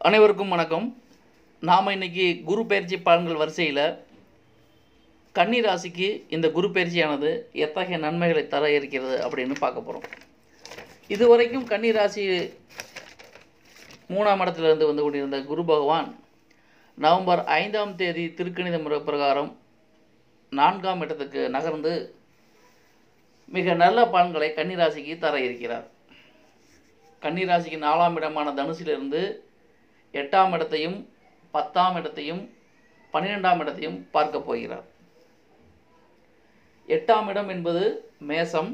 அனைவருக்கும் வணக்கம் நாம் இன்னைக்கு குரு பயிற்சி பலன்கள் வரிசையில் கன்னி ராசிக்கு இந்த குரு பயிற்சியானது எத்தகைய நன்மைகளை தர இருக்கிறது அப்படின்னு பார்க்க போகிறோம் இதுவரைக்கும் கன்னி ராசி மூணாம் இடத்திலிருந்து வந்து கொண்டிருந்த குரு பகவான் நவம்பர் ஐந்தாம் தேதி திருக்கணித முறை பிரகாரம் நான்காம் இடத்துக்கு நகர்ந்து மிக நல்ல பலன்களை கன்னி ராசிக்கு தர இருக்கிறார் கன்னி ராசிக்கு நாலாம் இடமான தனுசிலிருந்து எட்டாம் இடத்தையும் பத்தாம் இடத்தையும் பன்னிரெண்டாம் இடத்தையும் பார்க்க போகிறார் எட்டாம் இடம் என்பது மேசம்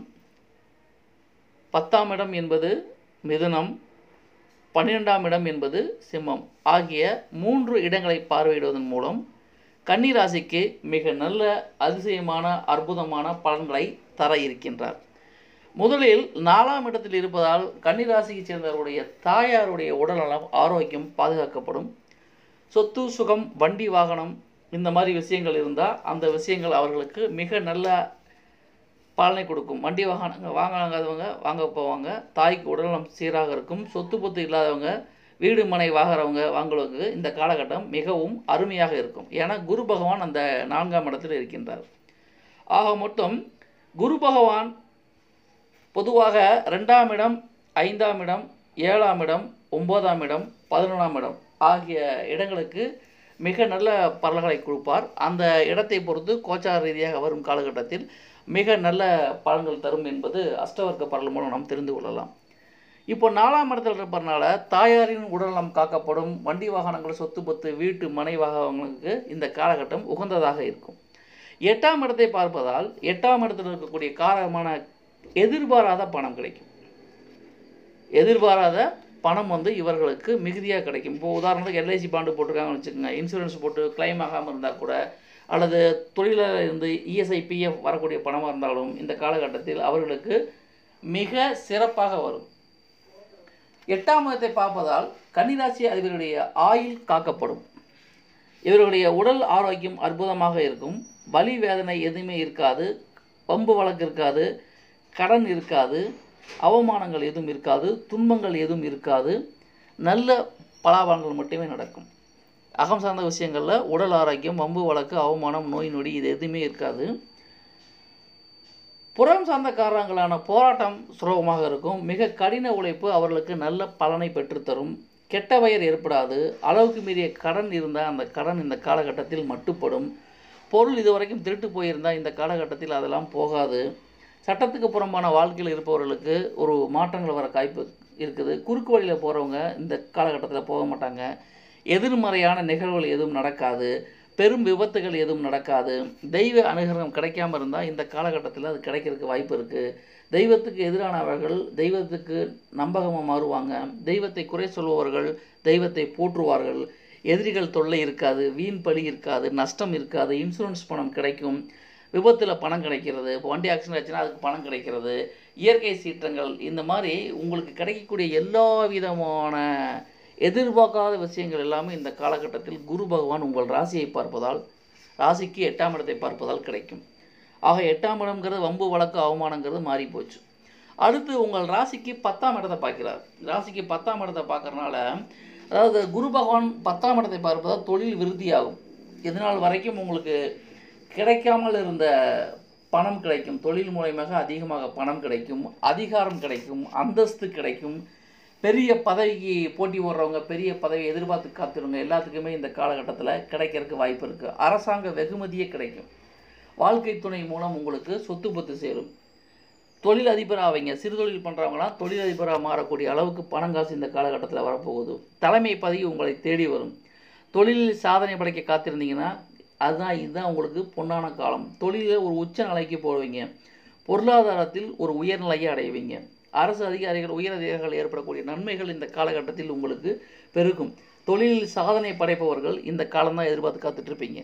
பத்தாம் இடம் என்பது மிதுனம் பன்னிரெண்டாம் இடம் என்பது சிம்மம் ஆகிய மூன்று இடங்களை பார்வையிடுவதன் மூலம் கன்னி ராசிக்கு மிக நல்ல அதிசயமான அற்புதமான பலன்களை தர இருக்கின்றார் முதலில் நாலாம் இடத்தில் இருப்பதால் கன்னிராசியை சேர்ந்தவருடைய தாயாருடைய உடல்நலம் ஆரோக்கியம் பாதுகாக்கப்படும் சொத்து சுகம் வண்டி வாகனம் இந்த மாதிரி விஷயங்கள் இருந்தால் அந்த விஷயங்கள் அவர்களுக்கு மிக நல்ல பலனை கொடுக்கும் வண்டி வாகனங்கள் வாங்காதவங்க வாங்க போவாங்க தாய்க்கு உடல்நலம் சீராக இருக்கும் சொத்து பொத்து இல்லாதவங்க வீடு மனை வாங்குறவங்க வாங்குவதற்கு இந்த காலகட்டம் மிகவும் அருமையாக இருக்கும் ஏன்னா குரு பகவான் அந்த நான்காம் இடத்தில் இருக்கின்றார் ஆக மொத்தம் குரு பகவான் பொதுவாக ரெண்டாம் இடம் ஐந்தாம் இடம் ஏழாம் இடம் ஒன்பதாம் இடம் பதினொன்றாம் இடம் ஆகிய இடங்களுக்கு மிக நல்ல பலன்களை கொடுப்பார் அந்த இடத்தை பொறுத்து கோச்சார ரீதியாக வரும் காலகட்டத்தில் மிக நல்ல பலன்கள் தரும் என்பது அஷ்டவர்க்க பலன் மூலம் நாம் தெரிந்து கொள்ளலாம் இப்போ நாலாம் இடத்தில் இருப்பதனால தாயாரின் உடல்நலம் காக்கப்படும் வண்டி வாகனங்கள் சொத்து பத்து வீட்டு மனை வாகனங்களுக்கு இந்த காலகட்டம் உகந்ததாக இருக்கும் எட்டாம் இடத்தை பார்ப்பதால் எட்டாம் இடத்தில் இருக்கக்கூடிய காரகமான எதிர்பாராத பணம் கிடைக்கும் எதிர்பாராத பணம் வந்து இவர்களுக்கு மிகுதியாக கிடைக்கும் இப்போ உதாரணத்துக்கு எல்ஐசி பாண்டு போட்டிருக்காங்கன்னு வச்சுக்கோங்க இன்சூரன்ஸ் போட்டு கிளைம் ஆகாமல் இருந்தால் கூட அல்லது தொழிலில் இருந்து இஎஸ்ஐ பிஎஃப் வரக்கூடிய பணமாக இருந்தாலும் இந்த காலகட்டத்தில் அவர்களுக்கு மிக சிறப்பாக வரும் எட்டாம் இடத்தை பார்ப்பதால் கன்னிராசி அதிபருடைய ஆயுள் காக்கப்படும் இவர்களுடைய உடல் ஆரோக்கியம் அற்புதமாக இருக்கும் வலி வேதனை எதுவுமே இருக்காது பம்பு வழக்கு இருக்காது கடன் இருக்காது அவமானங்கள் எதுவும் இருக்காது துன்பங்கள் எதுவும் இருக்காது நல்ல பலாபலன்கள் மட்டுமே நடக்கும் அகம் சார்ந்த விஷயங்களில் உடல் ஆரோக்கியம் வம்பு வழக்கு அவமானம் நோய் நொடி இது எதுவுமே இருக்காது புறம் சார்ந்த காரணங்களான போராட்டம் சுலபமாக இருக்கும் மிக கடின உழைப்பு அவர்களுக்கு நல்ல பலனை பெற்றுத்தரும் கெட்ட பெயர் ஏற்படாது அளவுக்கு மீறிய கடன் இருந்தால் அந்த கடன் இந்த காலகட்டத்தில் மட்டுப்படும் பொருள் இதுவரைக்கும் திருட்டு போயிருந்தால் இந்த காலகட்டத்தில் அதெல்லாம் போகாது சட்டத்துக்கு புறம்பான வாழ்க்கையில் இருப்பவர்களுக்கு ஒரு மாற்றங்கள் வர காய்ப்பு இருக்குது குறுக்கு வழியில் போகிறவங்க இந்த காலகட்டத்தில் போக மாட்டாங்க எதிர்மறையான நிகழ்வுகள் எதுவும் நடக்காது பெரும் விபத்துகள் எதுவும் நடக்காது தெய்வ அனுகிரகம் கிடைக்காம இருந்தால் இந்த காலகட்டத்தில் அது கிடைக்கிறதுக்கு வாய்ப்பு இருக்குது தெய்வத்துக்கு எதிரானவர்கள் தெய்வத்துக்கு நம்பகமாக மாறுவாங்க தெய்வத்தை குறை சொல்பவர்கள் தெய்வத்தை போற்றுவார்கள் எதிரிகள் தொல்லை இருக்காது வீண் பழி இருக்காது நஷ்டம் இருக்காது இன்சூரன்ஸ் பணம் கிடைக்கும் விபத்தில் பணம் கிடைக்கிறது இப்போ வண்டி ஆக்சிடென்ட் ஆச்சுன்னா அதுக்கு பணம் கிடைக்கிறது இயற்கை சீற்றங்கள் இந்த மாதிரி உங்களுக்கு கிடைக்கக்கூடிய எல்லா விதமான எதிர்பார்க்காத விஷயங்கள் எல்லாமே இந்த காலகட்டத்தில் குரு பகவான் உங்கள் ராசியை பார்ப்பதால் ராசிக்கு எட்டாம் இடத்தை பார்ப்பதால் கிடைக்கும் ஆக எட்டாம் இடம்ங்கிறது வம்பு வழக்கு அவமானங்கிறது மாறி போச்சு அடுத்து உங்கள் ராசிக்கு பத்தாம் இடத்தை பார்க்கிறார் ராசிக்கு பத்தாம் இடத்தை பார்க்கறனால அதாவது குரு பகவான் பத்தாம் இடத்தை பார்ப்பதால் தொழில் விருத்தியாகும் இதனால் வரைக்கும் உங்களுக்கு கிடைக்காமல் இருந்த பணம் கிடைக்கும் தொழில் மூலயமாக அதிகமாக பணம் கிடைக்கும் அதிகாரம் கிடைக்கும் அந்தஸ்து கிடைக்கும் பெரிய பதவிக்கு போட்டி போடுறவங்க பெரிய பதவி எதிர்பார்த்து காத்துருங்க எல்லாத்துக்குமே இந்த காலகட்டத்தில் கிடைக்கிறதுக்கு வாய்ப்பு இருக்குது அரசாங்க வெகுமதியே கிடைக்கும் வாழ்க்கை துணை மூலம் உங்களுக்கு சொத்து பத்து சேரும் தொழில் அதிபராக ஆவீங்க சிறு தொழில் பண்ணுறவங்களாம் தொழில் அதிபராக மாறக்கூடிய அளவுக்கு பணம் காசு இந்த காலகட்டத்தில் வரப்போகுது தலைமை பதவி உங்களை தேடி வரும் தொழிலில் சாதனை படைக்க காத்திருந்தீங்கன்னா அதுதான் இதுதான் உங்களுக்கு பொன்னான காலம் தொழிலில் ஒரு உச்ச நிலைக்கு போடுவீங்க பொருளாதாரத்தில் ஒரு உயர்நிலையை அடைவீங்க அரசு அதிகாரிகள் உயர் அதிகாரிகள் ஏற்படக்கூடிய நன்மைகள் இந்த காலகட்டத்தில் உங்களுக்கு பெருகும் தொழிலில் சாதனை படைப்பவர்கள் இந்த காலம்தான் எதிர்பார்த்து காத்துட்ருப்பீங்க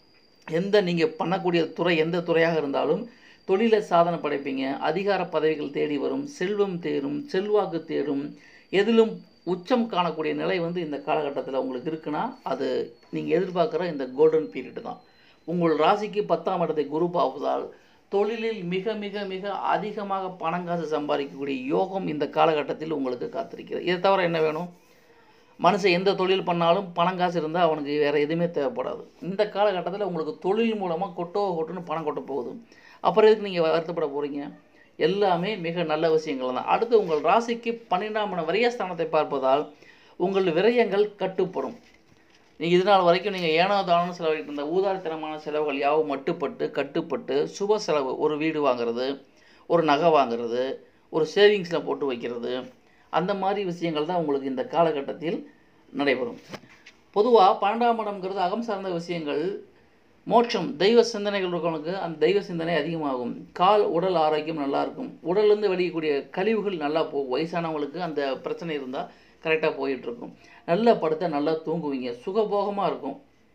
எந்த நீங்கள் பண்ணக்கூடிய துறை எந்த துறையாக இருந்தாலும் தொழிலை சாதனை படைப்பீங்க அதிகார பதவிகள் தேடி வரும் செல்வம் தேரும் செல்வாக்கு தேடும் எதிலும் உச்சம் காணக்கூடிய நிலை வந்து இந்த காலகட்டத்தில் உங்களுக்கு இருக்குன்னா அது நீங்கள் எதிர்பார்க்குற இந்த கோல்டன் பீரியட் தான் உங்கள் ராசிக்கு பத்தாம் இடத்தை குரு பார்ப்பதால் தொழிலில் மிக மிக மிக அதிகமாக பணம் காசு சம்பாதிக்கக்கூடிய யோகம் இந்த காலகட்டத்தில் உங்களுக்கு காத்திருக்கிறது இதை தவிர என்ன வேணும் மனுஷன் எந்த தொழில் பண்ணாலும் பணம் காசு இருந்தால் அவனுக்கு வேறு எதுவுமே தேவைப்படாது இந்த காலகட்டத்தில் உங்களுக்கு தொழில் மூலமாக கொட்டோ கொட்டுன்னு பணம் கொட்ட போகுது அப்புறம் எதுக்கு நீங்கள் வருத்தப்பட போகிறீங்க எல்லாமே மிக நல்ல விஷயங்கள் தான் அடுத்து உங்கள் ராசிக்கு பன்னிரெண்டாம் இடம் விரயஸ்தானத்தை பார்ப்பதால் உங்கள் விரயங்கள் கட்டுப்படும் நீங்கள் இது நாள் வரைக்கும் நீங்கள் ஏனோ தானோ செலவழிட்டு இருந்த ஊதாரித்தனமான செலவுகள் யாவும் மட்டுப்பட்டு கட்டுப்பட்டு சுப செலவு ஒரு வீடு வாங்குறது ஒரு நகை வாங்குறது ஒரு சேவிங்ஸில் போட்டு வைக்கிறது அந்த மாதிரி விஷயங்கள் தான் உங்களுக்கு இந்த காலகட்டத்தில் நடைபெறும் பொதுவாக பன்னெண்டாம் இடம்ங்கிறது அகம் சார்ந்த விஷயங்கள் மோட்சம் தெய்வ சிந்தனைகள் இருக்கவனுக்கு அந்த தெய்வ சிந்தனை அதிகமாகும் கால் உடல் ஆரோக்கியம் நல்லா இருக்கும் உடல்லேருந்து வெளியக்கூடிய கழிவுகள் நல்லா போகும் வயசானவங்களுக்கு அந்த பிரச்சனை இருந்தால் கரெக்டாக போயிட்டுருக்கும் நல்லா படுத்தா நல்லா தூங்குவீங்க சுகபோகமாக இருக்கும்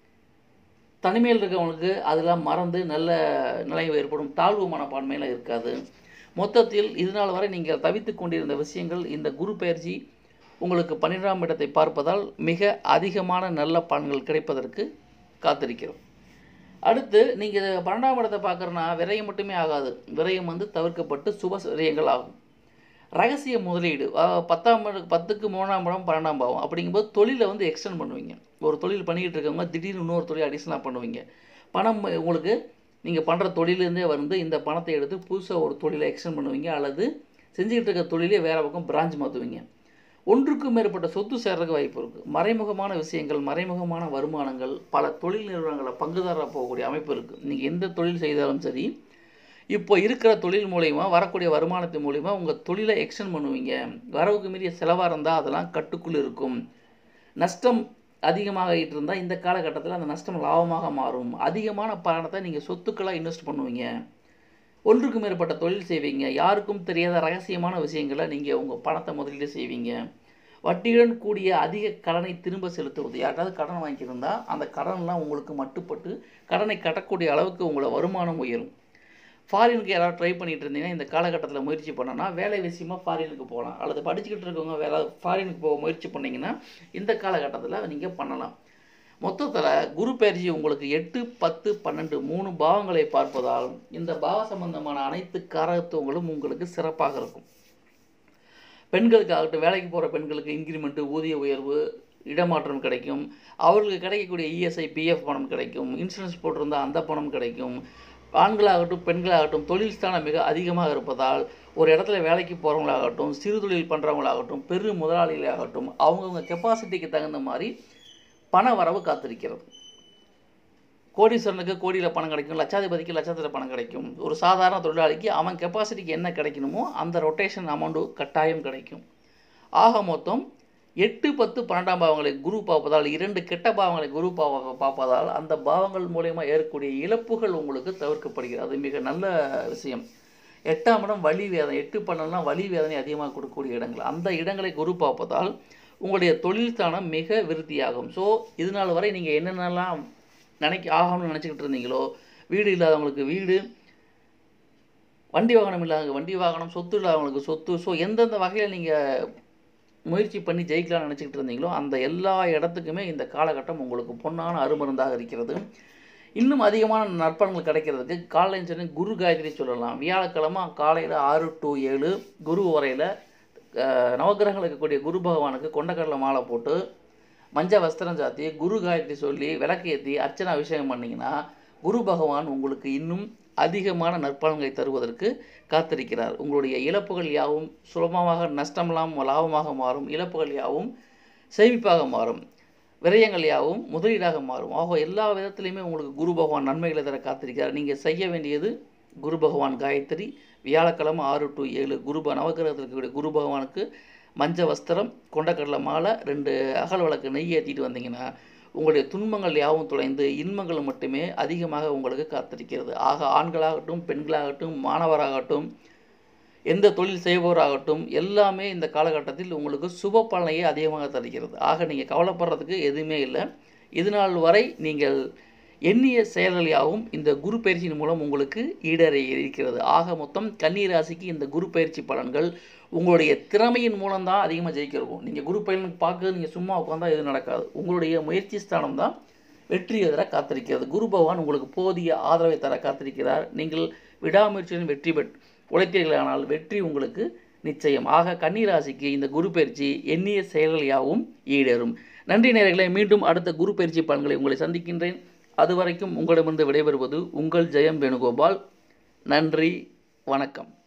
தனிமையில் இருக்கவங்களுக்கு அதெல்லாம் மறந்து நல்ல நிலை ஏற்படும் தாழ்வு மனப்பான்மையில் இருக்காது மொத்தத்தில் இது நாள் வரை நீங்கள் தவித்து கொண்டிருந்த விஷயங்கள் இந்த குரு பயிற்சி உங்களுக்கு பன்னிரெண்டாம் இடத்தை பார்ப்பதால் மிக அதிகமான நல்ல பலன்கள் கிடைப்பதற்கு காத்திருக்கிறோம் அடுத்து நீங்கள் பன்னெண்டாம் இடத்தை பார்க்குறனா விரயம் மட்டுமே ஆகாது விரயம் வந்து தவிர்க்கப்பட்டு சுப விரயங்கள் ஆகும் ரகசிய முதலீடு அஹ் பத்தாம் இடம் பத்துக்கு மூணாம் இடம் பன்னெண்டாம் பாவம் அப்படிங்கும்போது தொழிலை வந்து எக்ஸ்டெண்ட் பண்ணுவீங்க ஒரு தொழில் பண்ணிக்கிட்டு இருக்கவங்க திடீர்னு இன்னொரு தொழில் அடிஷனலாக பண்ணுவீங்க பணம் உங்களுக்கு நீங்கள் பண்ணுற தொழிலேருந்தே வந்து இந்த பணத்தை எடுத்து புதுசாக ஒரு தொழிலை எக்ஸ்டெண்ட் பண்ணுவீங்க அல்லது செஞ்சுக்கிட்டு இருக்க தொழிலே வேறு பக்கம் பிரான்ச் மாற்றுவீங்க ஒன்றுக்கும் மேற்பட்ட சொத்து சேர்றதுக்கு வாய்ப்பு இருக்குது மறைமுகமான விஷயங்கள் மறைமுகமான வருமானங்கள் பல தொழில் நிறுவனங்களை பங்குதாரராக போகக்கூடிய அமைப்பு இருக்குது நீங்கள் எந்த தொழில் செய்தாலும் சரி இப்போ இருக்கிற தொழில் மூலயமா வரக்கூடிய வருமானத்தின் மூலிமா உங்கள் தொழிலை எக்ஸ்டெண்ட் பண்ணுவீங்க வரவுக்கு மீறிய செலவாக இருந்தால் அதெல்லாம் கட்டுக்குள் இருக்கும் நஷ்டம் அதிகமாக இருந்தால் இந்த காலகட்டத்தில் அந்த நஷ்டம் லாபமாக மாறும் அதிகமான பணத்தை நீங்கள் சொத்துக்களாக இன்வெஸ்ட் பண்ணுவீங்க ஒன்றுக்கு மேற்பட்ட தொழில் செய்வீங்க யாருக்கும் தெரியாத ரகசியமான விஷயங்களை நீங்கள் உங்கள் பணத்தை முதலீடு செய்வீங்க வட்டியுடன் கூடிய அதிக கடனை திரும்ப செலுத்துவது யாராவது கடன் வாங்கியிருந்தா அந்த கடன்லாம் உங்களுக்கு மட்டுப்பட்டு கடனை கட்டக்கூடிய அளவுக்கு உங்களோட வருமானம் உயரும் ஃபாரினுக்கு யாராவது ட்ரை பண்ணிட்டு இருந்தீங்கன்னா இந்த காலகட்டத்தில் முயற்சி பண்ணனா வேலை விஷயமா ஃபாரினுக்கு போகலாம் அல்லது படிச்சுக்கிட்டு இருக்கவங்க வேலை ஃபாரினுக்கு போக முயற்சி பண்ணீங்கன்னா இந்த காலகட்டத்தில் நீங்கள் பண்ணலாம் மொத்தத்தில் குரு பயிற்சி உங்களுக்கு எட்டு பத்து பன்னெண்டு மூணு பாவங்களை பார்ப்பதால் இந்த பாவ சம்பந்தமான அனைத்து காரகத்துவங்களும் உங்களுக்கு சிறப்பாக இருக்கும் பெண்களுக்கு ஆகட்டும் வேலைக்கு போகிற பெண்களுக்கு இன்க்ரிமெண்ட்டு ஊதிய உயர்வு இடமாற்றம் கிடைக்கும் அவர்களுக்கு கிடைக்கக்கூடிய இஎஸ்ஐ பிஎஃப் பணம் கிடைக்கும் இன்சூரன்ஸ் போட்டிருந்தால் அந்த பணம் கிடைக்கும் ஆண்களாகட்டும் பெண்களாகட்டும் தொழில் ஸ்தானம் மிக அதிகமாக இருப்பதால் ஒரு இடத்துல வேலைக்கு போகிறவங்களாகட்டும் சிறு தொழில் பண்ணுறவங்களாகட்டும் பெரு முதலாளிகளாகட்டும் அவங்கவுங்க கெப்பாசிட்டிக்கு தகுந்த மாதிரி பண வரவு காத்திருக்கிறது கோடீஸ்வரனுக்கு கோடியில் பணம் கிடைக்கும் லட்சாதிபதிக்கு லட்சத்தில் பணம் கிடைக்கும் ஒரு சாதாரண தொழிலாளிக்கு அவன் கெப்பாசிட்டிக்கு என்ன கிடைக்கணுமோ அந்த ரொட்டேஷன் அமௌண்ட்டு கட்டாயம் கிடைக்கும் ஆக மொத்தம் எட்டு பத்து பன்னெண்டாம் பாவங்களை குரு பார்ப்பதால் இரண்டு கெட்ட பாவங்களை குரு பாவ பார்ப்பதால் அந்த பாவங்கள் மூலயமா ஏற்படக்கூடிய இழப்புகள் உங்களுக்கு தவிர்க்கப்படுகிறது அது மிக நல்ல விஷயம் எட்டாம் இடம் வலி வேதனை எட்டு பன்னெண்டுலாம் வலி வேதனை அதிகமாக கொடுக்கக்கூடிய இடங்கள் அந்த இடங்களை குரு பார்ப்பதால் உங்களுடைய தொழில் ஸ்தானம் மிக விருத்தியாகும் ஸோ இது நாள் வரை நீங்கள் என்னென்னலாம் நினைக்க ஆகணும்னு நினச்சிக்கிட்டு இருந்தீங்களோ வீடு இல்லாதவங்களுக்கு வீடு வண்டி வாகனம் இல்லாத வண்டி வாகனம் சொத்து இல்லாதவங்களுக்கு சொத்து ஸோ எந்தெந்த வகையில் நீங்கள் முயற்சி பண்ணி ஜெயிக்கலாம்னு நினச்சிக்கிட்டு இருந்தீங்களோ அந்த எல்லா இடத்துக்குமே இந்த காலகட்டம் உங்களுக்கு பொன்னான அருமருந்தாக இருக்கிறது இன்னும் அதிகமான நற்பலன்கள் கிடைக்கிறதுக்கு காலையில் சொன்ன குரு காயத்ரி சொல்லலாம் வியாழக்கிழமை காலையில் ஆறு டு ஏழு குரு உரையில் நவக்கிரகங்கள் இருக்கக்கூடிய குரு பகவானுக்கு கொண்டக்கடலை மாலை போட்டு மஞ்சள் வஸ்திரம் சாத்தி குரு காயத்ரி சொல்லி விளக்கேற்றி அர்ச்சனை அபிஷேகம் பண்ணிங்கன்னா குரு பகவான் உங்களுக்கு இன்னும் அதிகமான நற்பலன்களை தருவதற்கு காத்திருக்கிறார் உங்களுடைய இழப்புகள் யாவும் சுலபமாக நஷ்டமில்லாமல் லாபமாக மாறும் இழப்புகள் யாவும் சேமிப்பாக மாறும் விரயங்கள் யாவும் முதலீடாக மாறும் ஆக எல்லா விதத்துலையுமே உங்களுக்கு குரு பகவான் நன்மைகளை தர காத்திருக்கிறார் நீங்கள் செய்ய வேண்டியது குரு பகவான் காயத்ரி வியாழக்கிழமை ஆறு டு ஏழு குரு ப- நவக்கிரகத்தில் இருக்கக்கூடிய குரு பகவானுக்கு மஞ்ச வஸ்திரம் கொண்டக்கடலை மாலை ரெண்டு அகல் விளக்கு நெய் ஏற்றிட்டு வந்தீங்கன்னா உங்களுடைய துன்பங்கள் யாவும் தொலைந்து இன்பங்கள் மட்டுமே அதிகமாக உங்களுக்கு காத்திருக்கிறது ஆக ஆண்களாகட்டும் பெண்களாகட்டும் மாணவராகட்டும் எந்த தொழில் செய்பவராகட்டும் எல்லாமே இந்த காலகட்டத்தில் உங்களுக்கு சுப பலனையே அதிகமாக தருகிறது ஆக நீங்கள் கவலைப்படுறதுக்கு எதுவுமே இல்லை இது நாள் வரை நீங்கள் எண்ணிய செயல்கள் யாவும் இந்த குரு பயிற்சியின் மூலம் உங்களுக்கு ஈடேற இருக்கிறது ஆக மொத்தம் கன்னி ராசிக்கு இந்த குரு பயிற்சி பலன்கள் உங்களுடைய திறமையின் மூலம்தான் அதிகமாக ஜெயிக்கிறோம் நீங்கள் குரு பயிற்சி பார்க்க நீங்கள் சும்மா உட்காந்தா எதுவும் நடக்காது உங்களுடைய முயற்சி ஸ்தானம் தான் வெற்றி தர காத்திருக்கிறது குரு பகவான் உங்களுக்கு போதிய ஆதரவை தர காத்திருக்கிறார் நீங்கள் விடாமுயற்சியுடன் வெற்றி பெற் உழைத்தீர்களானால் வெற்றி உங்களுக்கு நிச்சயம் ஆக கன்னிராசிக்கு இந்த குரு பயிற்சி எண்ணிய செயல்கள் யாவும் ஈடேறும் நன்றி நேயர்களே மீண்டும் அடுத்த குரு பயிற்சி பலன்களை உங்களை சந்திக்கின்றேன் அதுவரைக்கும் உங்களிடமிருந்து விடைபெறுவது உங்கள் ஜெயம் வேணுகோபால் நன்றி வணக்கம்